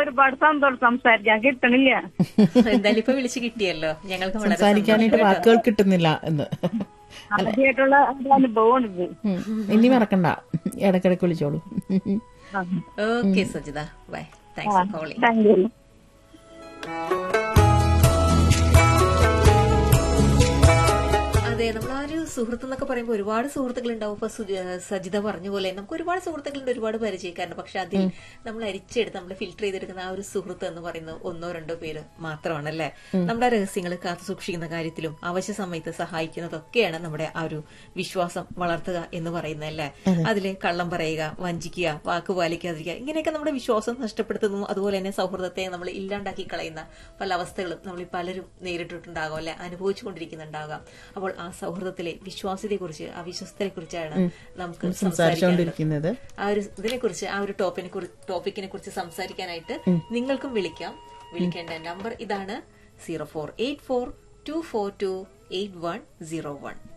ഒരുപാട് സന്തോഷം സംസാരിക്കാൻ കിട്ടണില്ല എന്തായാലും ഇപ്പൊ വിളിച്ചു കിട്ടിയല്ലോ ഞങ്ങൾക്ക് വളരെ സംസാരിക്കാനായിട്ട് വാക്കുകൾ കിട്ടുന്നില്ല എന്ന് ആദ്യമായിട്ടുള്ള ഒരു അനുഭവമാണിത് ഉം. ഇനി മറക്കണ്ട ഇടക്കിടക്ക് വിളിച്ചോളൂ okay Sajitha bye thanks for calling thank you അതെ നമ്മൾ ആ ഒരു സുഹൃത്ത് എന്നൊക്കെ പറയുമ്പോൾ ഒരുപാട് സുഹൃത്തുക്കൾ ഉണ്ടാവും ഇപ്പൊ സുജ- സജിത പറഞ്ഞ പോലെ നമുക്ക് ഒരുപാട് സുഹൃത്തുക്കളുണ്ട് ഒരുപാട് പരിചയക്കാരുണ്ട് പക്ഷെ അതിൽ നമ്മൾ അരിച്ചെടുത്ത് നമ്മൾ ഫിൽറ്റർ ചെയ്തെടുക്കുന്ന ആ ഒരു സുഹൃത്ത് എന്ന് പറയുന്നത് ഒന്നോ രണ്ടോ പേര് മാത്രമാണ് അല്ലെ നമ്മുടെ രഹസ്യങ്ങൾ കാത്തു സൂക്ഷിക്കുന്ന കാര്യത്തിലും അവശ്യ സമയത്ത് സഹായിക്കുന്നതൊക്കെയാണ് നമ്മുടെ ആ ഒരു വിശ്വാസം വളർത്തുക എന്ന് പറയുന്നത് അല്ലേ അതിലെ കള്ളം പറയുക വഞ്ചിക്കുക വാക്ക് പാലിക്കാതിരിക്കുക ഇങ്ങനെയൊക്കെ നമ്മുടെ വിശ്വാസം നഷ്ടപ്പെടുത്തുന്നു അതുപോലെ തന്നെ സൗഹൃദത്തെ നമ്മൾ ഇല്ലാണ്ടാക്കി കളയുന്ന പല അവസ്ഥകളും നമ്മൾ പലരും നേരിട്ടിട്ടുണ്ടാകാം അല്ലെ അനുഭവിച്ചുകൊണ്ടിരിക്കുന്നുണ്ടാകാം അപ്പോൾ ആ സൗഹൃദത്തിലെ വിശ്വാസ്യതയെക്കുറിച്ച് ആ വിശ്വസ്തരെ കുറിച്ചാണ് നമുക്ക് സംസാരിക്കാനുള്ളത് സംസാരിച്ചുകൊണ്ടിരിക്കുന്നത് ആ ഒരു ഇതിനെ കുറിച്ച് ആ ഒരു ടോപ്പിനെ ടോപ്പിക്കിനെ കുറിച്ച് സംസാരിക്കാനായിട്ട് നിങ്ങൾക്കും വിളിക്കാം വിളിക്കേണ്ട നമ്പർ ഇതാണ് zero four eight four two four two eight one zero one